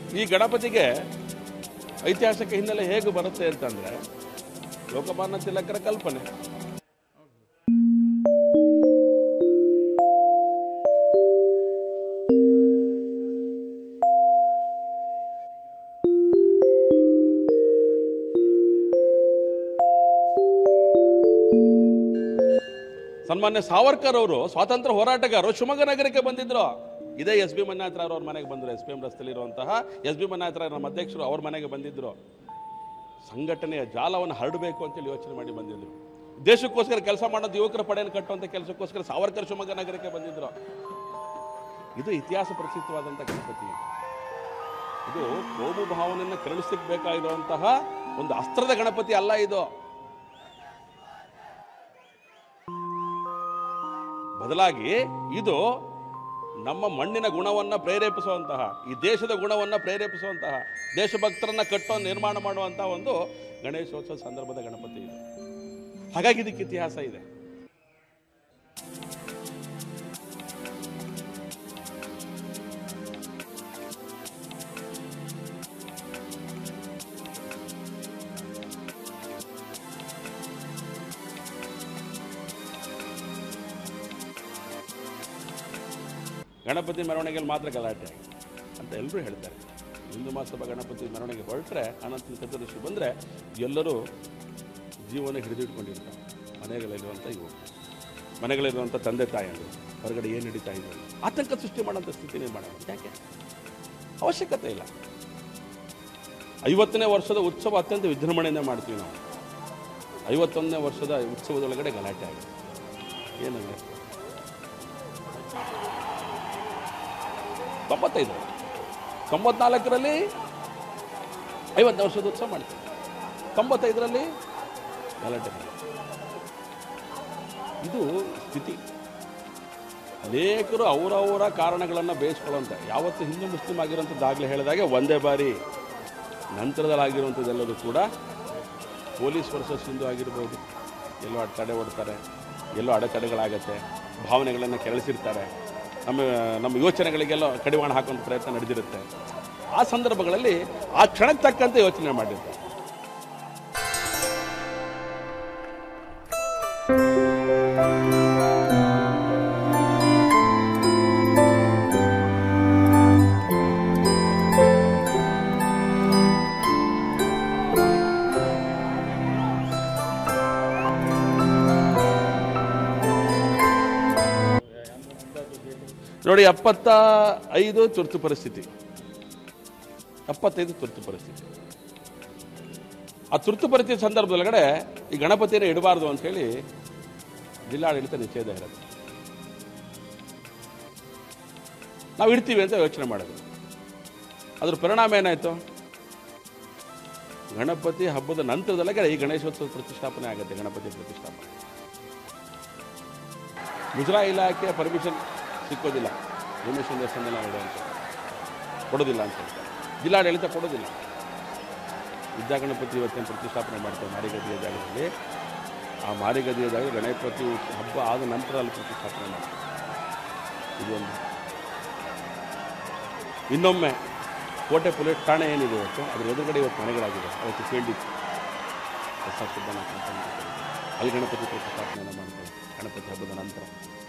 ಈ ಗಣಪತಿಗೆ ಐತಿಹಾಸಿಕ ಹಿನ್ನೆಲೆ ಹೇಗೆ ಬರುತ್ತೆ ಅಂತಂದ್ರೆ ಲೋಕಮಾನ್ಯ ತಿಲಕರ ಕಲ್ಪನೆ ಸನ್ಮಾನ್ಯ ಸಾವರ್ಕರ್ ಅವರು ಸ್ವಾತಂತ್ರ್ಯ ಹೋರಾಟಗಾರರು ಶಿವಮೊಗ್ಗ ನಗರಕ್ಕೆ ಬಂದಿದ್ರು ಇದೇ ಎಸ್ ಬಿ ಮನ್ನಾತ್ರ ಅವ್ರ ಮನೆಗೆ ಬಂದರು ಎಸ್ ಪಿ ಎಂ ರಸ್ತೆಯಲ್ಲಿರುವಂತಹ ಎಸ್ ಬಿ ಮನ್ನಾತ್ರ ನಮ್ಮ ಅಧ್ಯಕ್ಷರು ಅವ್ರ ಮನೆಗೆ ಬಂದಿದ್ರು ಸಂಘಟನೆಯ ಜಾಲವನ್ನು ಹರಡಬೇಕು ಅಂತೇಳಿ ಯೋಚನೆ ಮಾಡಿ ಬಂದಿದ್ರು ದೇಶಕ್ಕೋಸ್ಕರ ಕೆಲಸ ಮಾಡೋದು ಯುವಕರ ಪಡೆಯನ್ನು ಕಟ್ಟುವಂಥ ಕೆಲಸಕ್ಕೋಸ್ಕರ ಸಾವರ್ಕರ್ ಶಿವಮೊಗ್ಗ ನಗರಕ್ಕೆ ಬಂದಿದ್ರು ಇದು ಇತಿಹಾಸ ಪ್ರಸಿದ್ಧವಾದಂಥ ಗಣಪತಿ ಇದು ಕೋಮು ಭಾವನೆಯನ್ನು ಕೆರಳಿಸಲಿಕ್ಕೆ ಬೇಕಾಗಿರುವಂತಹ ಒಂದು ಅಸ್ತ್ರದ ಗಣಪತಿ ಅಲ್ಲ ಇದು ಬದಲಾಗಿ ಇದು ನಮ್ಮ ಮಣ್ಣಿನ ಗುಣವನ್ನ ಪ್ರೇರೇಪಿಸುವಂತಹ ಈ ದೇಶದ ಗುಣವನ್ನ ಪ್ರೇರೇಪಿಸುವಂತಹ ದೇಶಭಕ್ತರನ್ನ ಕಟ್ಟೋ ನಿರ್ಮಾಣ ಮಾಡುವಂತಹ ಒಂದು ಗಣೇಶೋತ್ಸವ ಸಂದರ್ಭದ ಗಣಪತಿ ಇದು ಹಾಗಾಗಿ ಇದಕ್ಕೆ ಇತಿಹಾಸ ಇದೆ ಗಣಪತಿ ಮೆರವಣಿಗೆಯಲ್ಲಿ ಮಾತ್ರ ಗಲಾಟೆ ಆಗಿದೆ ಅಂತ ಎಲ್ಲರೂ ಹೇಳ್ತಾರೆ ಹಿಂದೂ ಮಹಾಸಭಾ ಗಣಪತಿ ಮೆರವಣಿಗೆ ಹೊರಟ್ರೆ ಅನಂತ ಚತುರ್ದಶಿ ಬಂದರೆ ಎಲ್ಲರೂ ಜೀವನ ಹಿಡಿದಿಟ್ಕೊಂಡಿರ್ತಾರೆ ಮನೆಗಳಲ್ಲಿರುವಂಥ ಯುವಕರು ಮನೆಗಳಲ್ಲಿರುವಂಥ ತಂದೆ ತಾಯಿಯರು ಹೊರಗಡೆ ಏನು ನಡೀತಾ ಇದೆ ಆತಂಕ ಸೃಷ್ಟಿ ಮಾಡೋಂಥ ಸ್ಥಿತಿ ನಿರ್ಮಾಣ ಮಾಡೋದು ಯಾಕೆ ಅವಶ್ಯಕತೆ ಇಲ್ಲ ಐವತ್ತನೇ ವರ್ಷದ ಉತ್ಸವ ಅತ್ಯಂತ ವಿಜೃಂಭಣೆಯಿಂದ ಮಾಡ್ತೀವಿ ನಾವು ಐವತ್ತೊಂದನೇ ವರ್ಷದ ಉತ್ಸವದೊಳಗಡೆ ಗಲಾಟೆ ಆಗಿದೆ ಏನಂದ್ರೆ ತೊಂಬತ್ತೈದು ತೊಂಬತ್ನಾಲ್ಕರಲ್ಲಿ ಐವತ್ತನೇ ವರ್ಷದ ಉತ್ಸವ ಮಾಡ್ತೀವಿ ತೊಂಬತ್ತೈದರಲ್ಲಿ ಗಲಾಟೆ ನಡೆಯುತ್ತೆ. ಇದು ಸ್ಥಿತಿ ಅನೇಕರು ಅವರವರ ಕಾರಣಗಳನ್ನು ಬೇಯಿಸ್ಕೊಳ್ಳುವಂಥ ಯಾವತ್ತು ಹಿಂದೂ ಮುಸ್ಲಿಂ ಆಗಿರೋಂಥದ್ದಾಗಲೇ ಹೇಳಿದಾಗೆ ಒಂದೇ ಬಾರಿ ನಂತರದಲ್ಲಿ ಆಗಿರುವಂಥದ್ದೆಲ್ಲರೂ ಕೂಡ ಪೊಲೀಸ್ ವರ್ಸಸ್ ಹಿಂದೂ ಆಗಿರ್ಬೋದು ಎಲ್ಲೋ ತಡೆ ಹೊಡ್ತಾರೆ ಎಲ್ಲೋ ಅಡೆತಡೆಗಳಾಗತ್ತೆ ಭಾವನೆಗಳನ್ನು ಕೆರಳಿಸಿರ್ತಾರೆ ನಮ್ಮ ನಮ್ಮ ಯೋಚನೆಗಳಿಗೆಲ್ಲ ಕಡಿವಾಣ ಹಾಕುವಂಥ ಪ್ರಯತ್ನ ನಡೆದಿರುತ್ತೆ ಆ ಸಂದರ್ಭಗಳಲ್ಲಿ ಆ ಕ್ಷಣಕ್ಕೆ ತಕ್ಕಂತೆ ಯೋಚನೆ ಮಾಡಿರ್ತಾರೆ ನೋಡಿ ಎಪ್ಪತ್ತ ಐದು ತುರ್ತು ಪರಿಸ್ಥಿತಿ ಎಪ್ಪತ್ತೈದು ತುರ್ತು ಪರಿಸ್ಥಿತಿ ಆ ತುರ್ತು ಪರಿಸ್ಥಿತಿ ಸಂದರ್ಭದೊಳಗಡೆ ಈ ಗಣಪತಿಯನ್ನು ಇಡಬಾರ್ದು ಅಂತ ಹೇಳಿ ಜಿಲ್ಲಾಡಳಿತ ನಿಷೇಧ ಇರುತ್ತೆ ನಾವು ಇಡ್ತೀವಿ ಅಂತ ಯೋಚನೆ ಮಾಡಿದ್ವಿ ಅದ್ರ ಪರಿಣಾಮ ಏನಾಯ್ತು ಗಣಪತಿ ಹಬ್ಬದ ನಂತರದೊಳಗೆ ಈ ಗಣೇಶೋತ್ಸವ ಪ್ರತಿಷ್ಠಾಪನೆ ಆಗುತ್ತೆ ಗಣಪತಿ ಪ್ರತಿಷ್ಠಾಪನೆ ಮುಜರಾಯಿ ಇಲಾಖೆ ಪರ್ಮಿಷನ್ ಸಿಕ್ಕೋದಿಲ್ಲ ಡೊನೇಷನ್ ದೇವಸ್ಥಾನದಲ್ಲಿ ನಾವು ಇಡುವಂಥ ಕೊಡೋದಿಲ್ಲ ಅಂತ ಹೇಳ್ತಾರೆ ಜಿಲ್ಲಾಡಳಿತ ಕೊಡೋದಿಲ್ಲ ವಿದ್ಯಾ ಗಣಪತಿ ಇವತ್ತಿನ ಪ್ರತಿಷ್ಠಾಪನೆ ಮಾಡ್ತೇವೆ ಮಾರಿಗದಿಯ ಜಾಗದಲ್ಲಿ ಆ ಮಾರಿಗದಿಯ ಜಾಗ ಗಣಪತಿ ಹಬ್ಬ ಆದ ನಂತರ ಅಲ್ಲಿ ಪ್ರತಿಷ್ಠಾಪನೆ ಮಾಡ್ತೇವೆ ಇದು ಒಂದು ಇನ್ನೊಮ್ಮೆ ಕೋಟೆ ಪೊಲೀಸ್ ಠಾಣೆ ಏನಿದೆ ಇವತ್ತು ಅದ್ರ ಎದುರುಗಡೆ ಇವತ್ತು ಮನೆಗಳಾಗಿದೆ ಅವತ್ತು ಫೀಲ್ಡ್ ಇತ್ತು ಹೊಸ ಸುಬ್ಬನಾಥ ಅಂತ ಅಂದ್ಬಿಟ್ಟು. ಅಲ್ಲಿ ಗಣಪತಿ ಪ್ರತಿಷ್ಠಾಪನೆಯನ್ನು ಮಾಡ್ತೇವೆ ಗಣಪತಿ ಹಬ್ಬದ ನಂತರ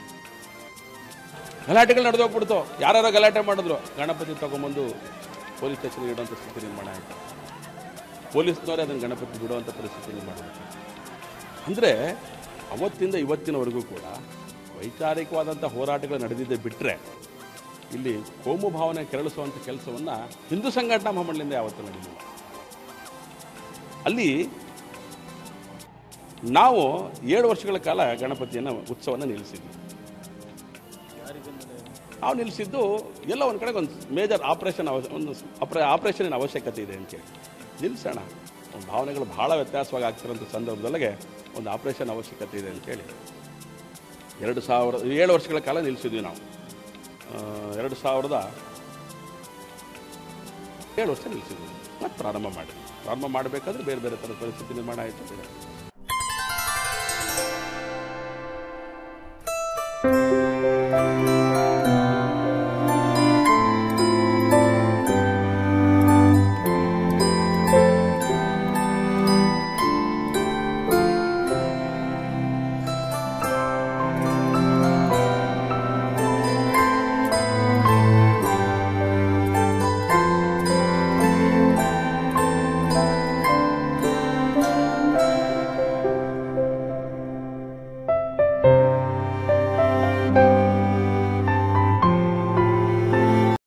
ಗಲಾಟೆಗಳು ನಡೆದೋಗ್ಬಿಡ್ತು ಯಾರ್ಯಾರೋ ಗಲಾಟೆ ಮಾಡಿದ್ರು ಗಣಪತಿ ತಗೊಂಬಂದು ಪೊಲೀಸ್ ಸ್ಟೇಷನ್ಗೆ ಇಡುವಂಥ ಸ್ಥಿತಿ ನಿರ್ಮಾಣ ಆಯಿತು ಪೊಲೀಸ್ನವರೇ ಅದನ್ನು ಗಣಪತಿ ಬಿಡುವಂಥ ಪರಿಸ್ಥಿತಿ ನಿರ್ಮಾಣ ಆಯಿತು ಅಂದರೆ ಅವತ್ತಿಂದ ಇವತ್ತಿನವರೆಗೂ ಕೂಡ ವೈಚಾರಿಕವಾದಂಥ ಹೋರಾಟಗಳು ನಡೆದಿದ್ದೆ ಬಿಟ್ಟರೆ ಇಲ್ಲಿ ಕೋಮು ಭಾವನೆ ಕೆರಳಿಸುವಂಥ ಕೆಲಸವನ್ನು ಹಿಂದೂ ಸಂಘಟನಾ ಮಹಾಮಂಡಲಿಂದ ಯಾವತ್ತೂ ನಡೆದಿಲ್ಲ ಅಲ್ಲಿ ನಾವು ಏಳು ವರ್ಷಗಳ ಕಾಲ ಗಣಪತಿಯನ್ನು ಉತ್ಸವನ ನಿಲ್ಲಿಸಿದ್ವಿ ನಾವು ನಿಲ್ಲಿಸಿದ್ದು ಎಲ್ಲ ಒಂದು ಕಡೆಗೆ ಒಂದು ಮೇಜರ್ ಆಪ್ರೇಷನ್ ಅವ ಒಂದು ಆಪ್ರ ಆಪ್ರೇಷನಿನ ಅವಶ್ಯಕತೆ ಇದೆ ಅಂತೇಳಿ ನಿಲ್ಲಿಸೋಣ ಒಂದು ಭಾವನೆಗಳು ಭಾಳ ವ್ಯತ್ಯಾಸವಾಗಿ ಆಗ್ತಿರೋಂಥ ಸಂದರ್ಭದೊಳಗೆ ಒಂದು ಆಪ್ರೇಷನ್ ಅವಶ್ಯಕತೆ ಇದೆ ಅಂತೇಳಿ ಎರಡು ಸಾವಿರ ಏಳು ವರ್ಷಗಳ ಕಾಲ ನಿಲ್ಲಿಸಿದ್ವಿ ನಾವು ಆ, ಎರಡು ಸಾವಿರದ ಏಳು ವರ್ಷ ನಿಲ್ಲಿಸಿದ್ವಿ ಮತ್ತೆ ಪ್ರಾರಂಭ ಮಾಡಿದ್ವಿ ಪ್ರಾರಂಭ ಮಾಡಬೇಕಾದ್ರೆ ಬೇರೆ ಬೇರೆ ಥರದ ಪರಿಸ್ಥಿತಿ ನಿರ್ಮಾಣ ಆಯಿತು